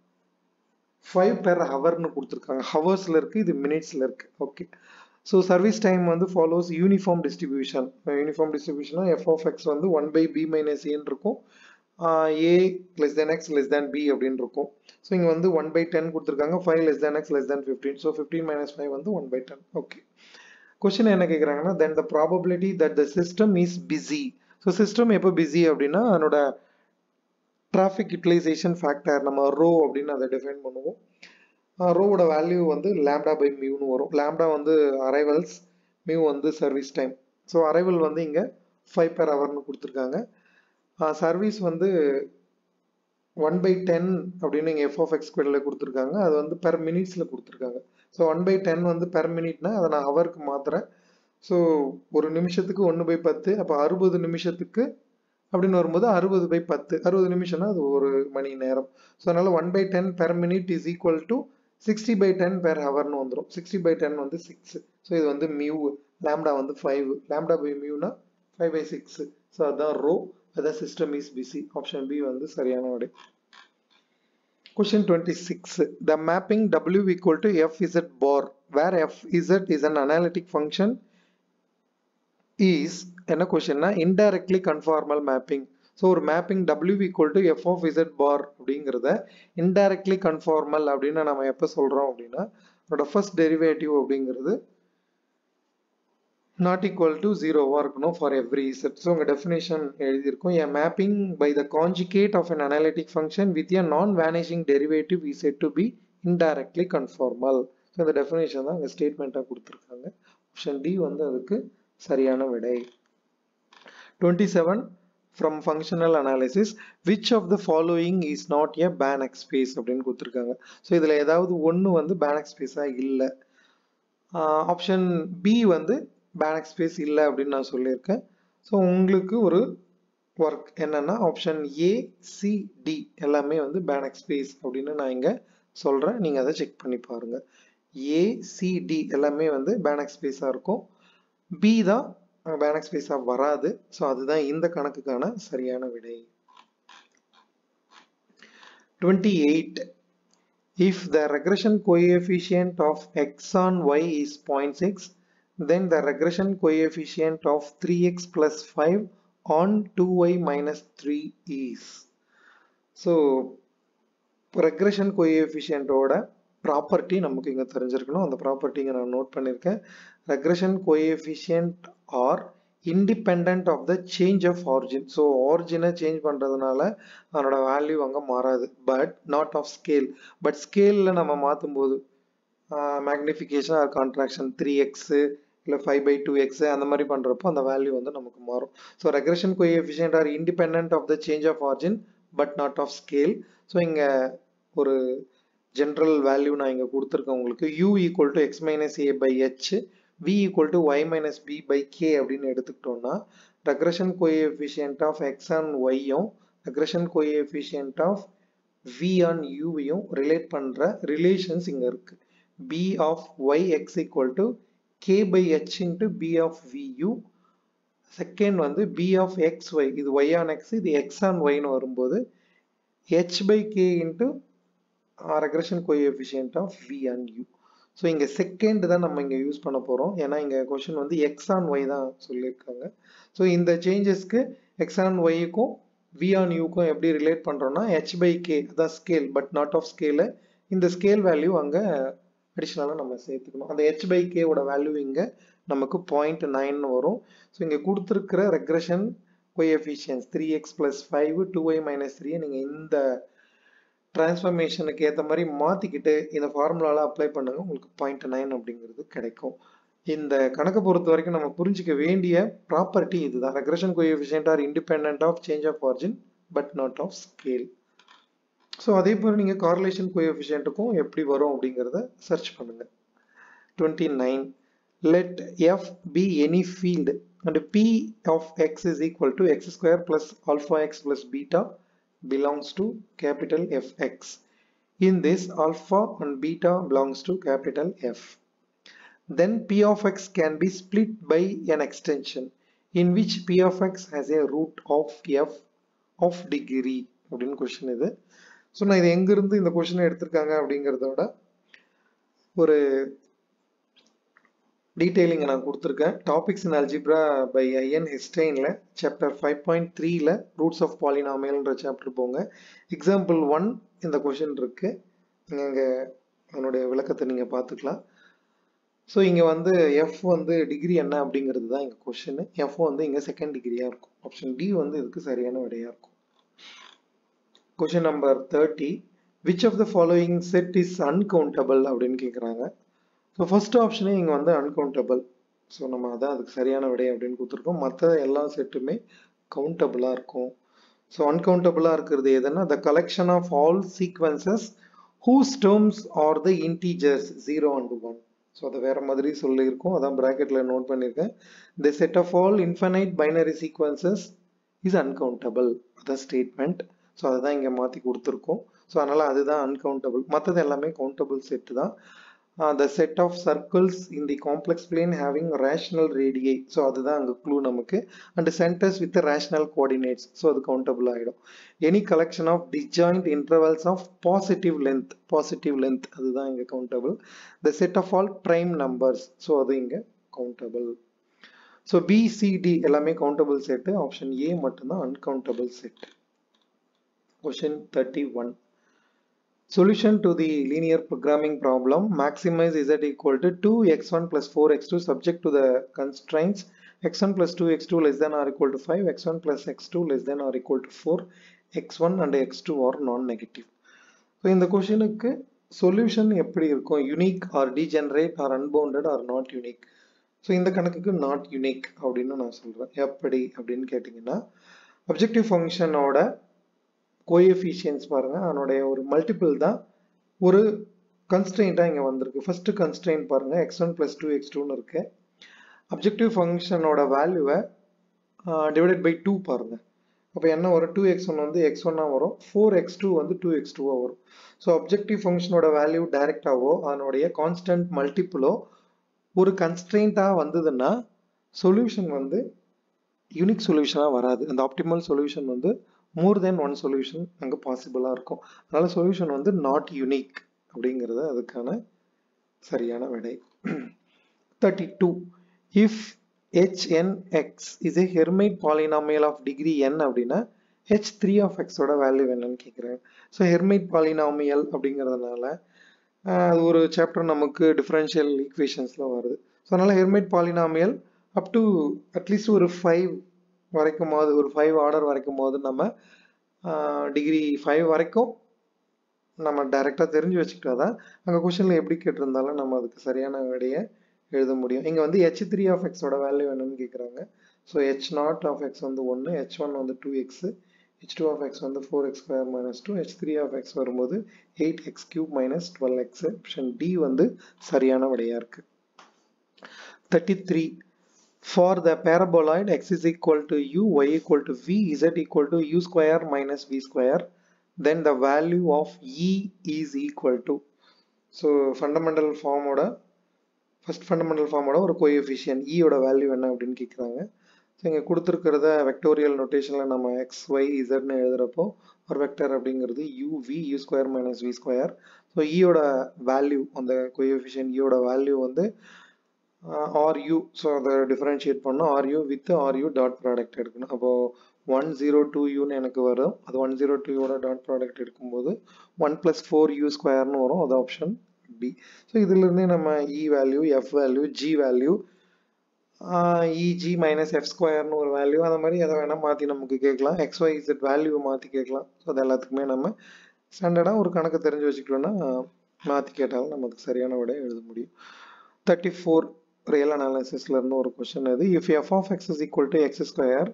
five per ஹவர்னு கொடுத்துருக்காங்க ஹவர்ஸில் இருக்குது இது மினிட்ஸில் இருக்குது ஓகே ஸோ சர்வீஸ் டைம் வந்து ஃபாலோஸ் யூனிஃபார்ம் டிஸ்ட்ரிபியூஷன் யூனிஃபார்ம் டிஸ்ட்ரிபியூஷனா எஃப் ஆஃப் எக்ஸ் வந்து ஒன் பை பி மைனஸ் ஏன்னு இருக்கும் A less than X less than B அப்படின்னு இருக்கும் ஸோ இங்கே வந்து ஒன் பை டென் கொடுத்துருக்காங்க five less than X less than fifteen so fifteen minus five வந்து one by ten okay question என்ன கேட்குறாங்கன்னா then the probability that the system is busy so system எப்போ busy அப்படின்னா அதனோட traffic utilization factor நம்ம rho அப்படின்னு அதை define பண்ணுவோம் ரோவோட வேல்யூ வந்து லேம்டா பை மியூன்னு வரும் லேம்டா வந்து அரைவல்ஸ் மியூ வந்து சர்வீஸ் டைம் ஸோ அரைவல் வந்து இங்கே ஃபைவ் பெர் ஹவர்னு கொடுத்துருக்காங்க சர்வீஸ் வந்து ஒன் பை டென் அப்படின்னு இங்கே எஃப் ஆஃப் எக்ஸ் ஸ்கொயரில் கொடுத்துருக்காங்க அது வந்து பெர் மினிட்ஸில் கொடுத்துருக்காங்க ஸோ ஒன் பை டென் வந்து பெர் மினிட்னா அதை நான் ஹவருக்கு மாத்துறேன் ஸோ ஒரு நிமிஷத்துக்கு ஒன்று பை பத்து அப்போ அறுபது நிமிஷத்துக்கு அப்படின்னு வரும்போது அறுபது பை பத்து அறுபது நிமிஷம்னா அது ஒரு மணி நேரம் ஸோ அதனால one by ten per minute is equal to sixty by ten per ஹவர்னு வந்துடும் சிக்ஸ்டி பை டென் வந்து சிக்ஸ் ஸோ இது வந்து மியூ லேம்டா வந்து ஃபைவ் லேம்டா பை மியூனா ஃபைவ் பை சிக்ஸ் ஸோ அதான் ரோ அதான் system is busy option B வந்து சரியான விடை Question 26. The mapping W equal to Fz bar where Fz is an analytic function is என்ன கொஸ்டின்னா இன்டைரக்ட்லி கன்ஃபார்மல் மேப்பிங் ஸோ ஒரு mapping W equal to F of Z bar அப்படிங்கிறத indirectly conformal அப்படின்னு நம்ம எப்போ சொல்கிறோம் அப்படின்னா அதோட ஃபர்ஸ்ட் டெரிவேட்டிவ் அப்படிங்கிறது நாட் ஈக்குவல் டு ஜீரோவாக இருக்கணும் ஃபார் எவ்ரி செட் ஸோ உங்கள் டெஃபினேஷன் எழுதியிருக்கும் a mapping by the conjugate of an analytic function with a non vanishing derivative is set to be indirectly conformal so இந்த definition தான் அங்கே ஸ்டேட்மெண்ட்டாக கொடுத்துருக்காங்க option D வந்து அதுக்கு சரியான விடை twenty seven from functional analysis which of the following is not a Banach space அப்படின்னு கொடுத்துருக்காங்க ஸோ இதில் ஏதாவது ஒன்று வந்து பேனக் ஸ்பேஸாக இல்லை ஆப்ஷன் பி வந்து பேனக் ஸ்பேஸ் இல்லை அப்படின்னு நான் சொல்லியிருக்கேன் ஸோ உங்களுக்கு ஒரு ஒர்க் என்னன்னா ஆப்ஷன் ஏ சி டி எல்லாமே வந்து பேனக் ஸ்பேஸ் அப்படின்னு நான் இங்கே சொல்கிறேன் நீங்கள் அதை செக் பண்ணி பாருங்கள் ஏ சி டி எல்லாமே வந்து பேனக் ஸ்பேஸாக இருக்கும் பி தான் பேனக் ஸ்பேஸாக வராது ஸோ அதுதான் இந்த கணக்குக்கான சரியான விடை twenty eight If the regression coefficient of x on y is 0.6, then the regression coefficient of 3x plus 5 on 2y minus 3 is. So, regression coefficient ஓட ப்ராப்பர்ட்டி நமக்கு இங்கே தெரிஞ்சிருக்கணும் அந்த ப்ராப்பர்ட்டிங்க நான் நோட் பண்ணியிருக்கேன் regression coefficient are independent of the change of origin so ஆரிஜினை change பண்ணுறதுனால அதனோட வேல்யூ அங்கே மாறாது பட் நாட் ஆஃப் ஸ்கேல் பட் ஸ்கேலில் நம்ம மாற்றும் போது magnification or contraction three X இல்லை ஃபைவ் பை டூ எக்ஸு அந்த மாதிரி பண்ணுறப்போ அந்த வேல்யூ வந்து நமக்கு மாறும் so regression coefficient are independent of the change of origin but not of scale so இங்கே ஒரு ஜென்ரல் வேல்யூ நான் இங்கே கொடுத்துருக்கேன் உங்களுக்கு you equal to X minus A by H v equal to y minus b by k அப்படின்னு எடுத்துக்கிட்டோம்னா regression coefficient of x on y யும் regression coefficient of v on u யும் relate பண்ற relations இங்க இருக்கு b of y x equal to k by h into b of vu second வந்து b of x y இது y on x இது x on y னு வரும்போது h by k into regression coefficient of v on u so இங்கே second தான் நம்ம இங்கே use பண்ண போகிறோம் ஏன்னா இங்கே கொஷின் வந்து எக்ஸ் ஆன் ஒய் தான் சொல்லியிருக்காங்க ஸோ இந்த சேஞ்சஸ்க்கு எக்ஸ் ஆன் ஒய்க்கும் வி ஆன் யூக்கும் எப்படி ரிலேட் பண்ணுறோம்னா ஹெச் பை கே அதான் scale but not of scale இந்த ஸ்கேல் வேல்யூ அங்கே அடிஷ்னலாக நம்ம சேர்த்துக்கணும் அந்த ஹெச் பை கேவோட வேல்யூ இங்கே நமக்கு பாயிண்ட் நைன் வரும் ஸோ இங்கே கொடுத்துருக்கிற regression coefficients three X plus five two Y minus three நீங்கள் இந்த டிரான்ஸ்ஃபர்மேஷனுக்கு ஏற்ற மாதிரி மாற்றிக்கிட்டு இந்த ஃபார்முலாவில் அப்ளை பண்ணுங்க உங்களுக்கு பாயிண்ட் நைன் அப்படிங்கிறது கிடைக்கும் இந்த கணக்கை பொறுத்த வரைக்கும் நம்ம புரிஞ்சிக்க வேண்டிய ப்ராப்பர்ட்டி இதுதான் regression coefficient are independent of change of origin but not of scale so அதே போல் நீங்கள் கார்லேஷன் கோஎஃபிஷியன்ட்டுக்கும் எப்படி வரும் அப்படிங்கிறத சர்ச் பண்ணுங்க twenty nine let f be any field and p of x is equal to x square plus alpha x plus beta belongs to capital Fx. In this, alpha and beta belongs to capital F. Then p of x can be split by an extension in which p of x has a root of f of degree அப்படின்னு question இது so நான் இது எங்கிருந்து இந்த கொஸ்டினை எடுத்திருக்காங்க அப்படிங்கிறத விட ஒரு டீட்டெயிலிங் நான் கொடுத்துருக்கேன் topics in algebra by I N ஹிஸ்டைனில் சாப்டர் ஃபைவ் பாயிண்ட் த்ரீல ரூட்ஸ் ஆஃப் பாலினாமியல்ன்ற சாப்டர் போங்க எக்ஸாம்பிள் ஒன் இந்த கொஷின் இருக்குது நீங்கள் இங்கே அதனுடைய விளக்கத்தை நீங்கள் பார்த்துக்கலாம் ஸோ இங்கே வந்து எஃப் வந்து டிகிரி என்ன அப்படிங்கிறது தான் இங்கே கொஷின் எஃப் வந்து இங்கே செகண்ட் டிகிரியாக இருக்கும் ஆப்ஷன் டி வந்து இதுக்கு சரியான விடையாக இருக்கும் question number thirty which of the following set is uncountable அப்படின்னு கேட்குறாங்க ஸோ ஃபர்ஸ்ட் ஆப்ஷனே இங்கே வந்து அன்கவுண்டபிள் ஸோ நம்ம அதான் அதுக்கு சரியான விடை அப்படின்னு கொடுத்துருக்கோம் மற்ற எல்லா செட்டுமே கவுண்டபிளாக இருக்கும் ஸோ அன்கவுண்டபிளாக இருக்கிறது எதுனா the collection of all sequences whose terms are the integers zero and one so அதை வேற மாதிரி சொல்லியிருக்கோம் அதான் ப்ராக்கெட்டில் நோட் பண்ணியிருக்கேன் the set of all infinite binary sequences is uncountable அதான் ஸ்டேட்மெண்ட் ஸோ அதை தான் இங்கே மாற்றி கொடுத்துருக்கோம் ஸோ அதனால் அதுதான் அன்கவுண்டபிள் மற்றது எல்லாமே கவுண்டபிள் செட்டு தான் uh, the set of circles in the complex plane having rational radii so அதுதான் அங்க clue நமக்கு and centers with the rational coordinates so அது countable ஆயிடும் any collection of disjoint intervals of positive length positive length அதுதான் இங்க countable the set of all prime numbers so அது இங்க countable so B C D எல்லாமே countable set option A மட்டும்தான் uncountable set question 31 Solution to the linear programming problem maximize z equal to 2x1 plus 4x2 subject to the constraints x1 plus 2x2 less than or equal to 5 x1 plus x2 less than or equal to 4 x1 and x2 are non-negative. So இந்த கொஷினுக்கு solution எப்படி இருக்கும் unique or degenerate or unbounded or not unique so இந்த கணக்குக்கு not unique அப்படின்னு நான் சொல்கிறேன் எப்படி அப்படின்னு கேட்டிங்கன்னா அப்ஜெக்டிவ் ஃபங்க்ஷனோட கோஎஃபிஷியன்ஸ் பாருங்கள் அதனுடைய ஒரு மல்டிபிள் தான் ஒரு கன்ஸ்ட்ரெயின்ட்டாக இங்கே வந்திருக்கு ஃபஸ்ட்டு கன்ஸ்ட்ரெயின் பாருங்கள் X one plus two X டூன்னு இருக்கு அப்ஜெக்டிவ் ஃபங்க்ஷனோட வேல்யூவை டிவைடட் பை டூ பாருங்கள் அப்போ என்ன வரும் டூ எக்ஸ் ஒன் வந்து எக்ஸ் ஒன்னாக வரும் ஃபோர் எக்ஸ் டூ வந்து டூ எக்ஸ் டூவாக வரும் ஸோ அப்ஜெக்டிவ் ஃபங்க்ஷனோட வேல்யூ டைரெக்டாவோ அதனுடைய கான்ஸ்டன்ட் மல்டிப்புளோ ஒரு கன்ஸ்ட்ரெயின்ட்டாக வந்ததுன்னா சொல்யூஷன் வந்து யூனிக் சொல்யூஷனாக வராது அந்த ஆப்டிமல் சொல்யூஷன் வந்து மோர் தென் ஒன் சொல்யூஷன் அங்கே பாசிபிளாக இருக்கும் அதனால் சொல்யூஷன் வந்து நாட் யூனிக் அப்படிங்கிறது அதுக்கான சரியான விடை thirty two if HNX is a Hermite polynomial of degree n அப்படின்னா H3 of x ஓட வேல்யூ என்னன்னு கேட்குறேன் ஸோ ஹெர்மைட் பாலினாமியல் அப்படிங்கிறதுனால அது ஒரு சாப்டர் நமக்கு டிஃபரன்ஷியல் ஈக்குவேஷன்ஸில் வருது ஸோ அதனால் Hermite polynomial up to at least ஒரு ஃபைவ் வரைக்கும் போது ஒரு ஃபைவ் ஆர்டர் வரைக்கும் போது நம்ம டிகிரி ஃபைவ் வரைக்கும் நம்ம டைரெக்டாக தெரிஞ்சு வச்சுக்கிட்டா தான் அங்கே கொஷனில் எப்படி கேட்டிருந்தாலும் நம்ம அதுக்கு சரியான விடையை எழுத முடியும் இங்கே வந்து ஹெச் த்ரீ ஆஃப் எக்ஸோட வேல்யூ என்னன்னு கேட்குறாங்க so h naught of X வந்து ஒன்று ஹெச் ஒன் வந்து two x h two of X வந்து four x square minus two h three of x வரும்போது eight x cube minus twelve x option D வந்து சரியான விடையாக இருக்குது thirty three for the paraboloid x is equal to u y equal to v z equal to u square minus v square then the value of e is equal to so fundamental ஃபார்மோட first fundamental ஃபார்மோட ஒரு coefficient ஈயோட value என்ன அப்படின்னு கேட்குறாங்க so இங்கே கொடுத்துருக்கிறத vectorial நோட்டேஷனில் நம்ம X Y இசட்னு எழுதுகிறப்போ ஒரு வெக்டர் அப்படிங்கிறது u v u square minus v square so ஈயோட வேல்யூ அந்த கோஎஃபிஷியன் ஈயோட வேல்யூ வந்து ஆர் யூ ஸோ அதை டிஃப்ரென்ஷியேட் பண்ணோம் r u with r u dot product எடுக்கணும் அப்போது ஒன் ஜீரோ டூ யூன்னு எனக்கு வரும் அது ஒன் ஜீரோ டூயோட டாட் ப்ராடக்ட் எடுக்கும்போது ஒன் ப்ளஸ் ஃபோர் யூ ஸ்கொயர்னு வரும் அது ஆப்ஷன் பி ஸோ இதுலேருந்தே நம்ம e value f value g value e g minus f ஸ்கொயர்னு ஒரு வேல்யூ அந்த மாதிரி எதை வேணால் மாற்றி நமக்கு கேட்கலாம் எக்ஸ் ஒய் இசட் வேல்யூவை மாற்றி கேட்கலாம் ஸோ அது எல்லாத்துக்குமே நம்ம ஸ்டாண்டர்டாக ஒரு கணக்கு தெரிஞ்சு வச்சுக்கிட்டோம்னா மாற்றி கேட்டாலும் நமக்கு சரியான விட எழுத முடியும் தேர்ட்டி ஃபோர் ரியல் அனாலிசிஸ்லேருந்து ஒரு கொஷின் இது if f of x is equal to x square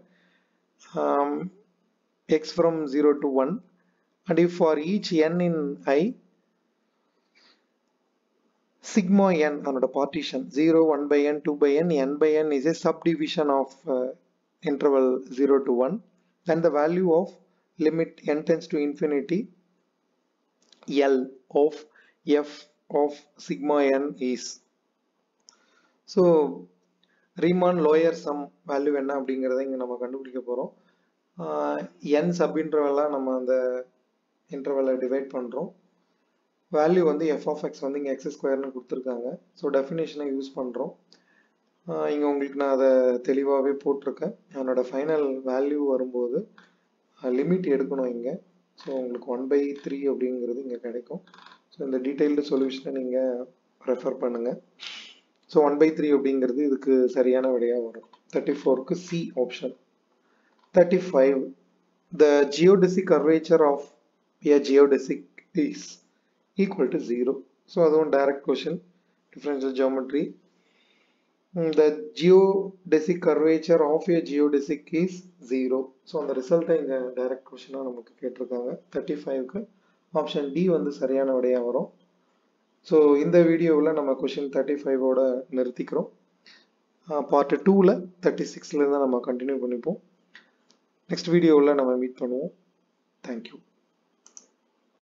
x from zero to one and if for each n in I sigma n another partition 0 1 by n 2 by n n by n is a subdivision of uh, interval 0 to 1 then the value of limit n tends to infinity l of f of sigma n is so Riemann lower sum value என்ன அப்படிங்கிறத இங்கே நம்ம கண்டுபிடிக்க போகிறோம் என் sub இன்டர்வெல்லாம் நம்ம அந்த இன்டர்வலை டிவைட் பண்ணுறோம் வேல்யூ வந்து எஃப் ஆஃப் எக்ஸ் வந்து இங்கே எக்ஸ் ஸ்கொயர்னு கொடுத்துருக்காங்க ஸோ டெஃபினேஷனை யூஸ் பண்ணுறோம் இங்கே உங்களுக்கு நான் அதை தெளிவாகவே போட்டிருக்கேன் என்னோட ஃபைனல் வேல்யூ வரும்போது லிமிட் எடுக்கணும் இங்கே ஸோ உங்களுக்கு ஒன் பை த்ரீ அப்படிங்கிறது இங்கே கிடைக்கும் ஸோ இந்த டீட்டெயில்டு சொல்யூஷனை நீங்கள் ரெஃபர் பண்ணுங்கள் ஸோ ஒன் பை த்ரீ அப்படிங்கிறது இதுக்கு சரியான விடையாக வரும் தேர்ட்டி ஃபோருக்கு C option thirty five the geodesic curvature of a geodesic is equal to 0. So அதுவும் direct question differential geometry. The geodesic curvature of a geodesic is 0. So அந்த ரிசல்ட்டை இங்கே டைரக்ட் கொஷனாக நமக்கு கேட்டிருக்காங்க தேர்ட்டி ஃபைவ்க்கு ஆப்ஷன் டி வந்து சரியான விடையாக வரும் ஸோ இந்த வீடியோவில் நம்ம கொஷின் தேர்ட்டி ஃபைவோட நிறுத்திக்கிறோம் பார்ட் டூவில் தேர்ட்டி சிக்ஸ்லேருந்து நம்ம கண்டினியூ பண்ணிப்போம் நெக்ஸ்ட் வீடியோவில் நம்ம மீட் பண்ணுவோம் தேங்க்யூ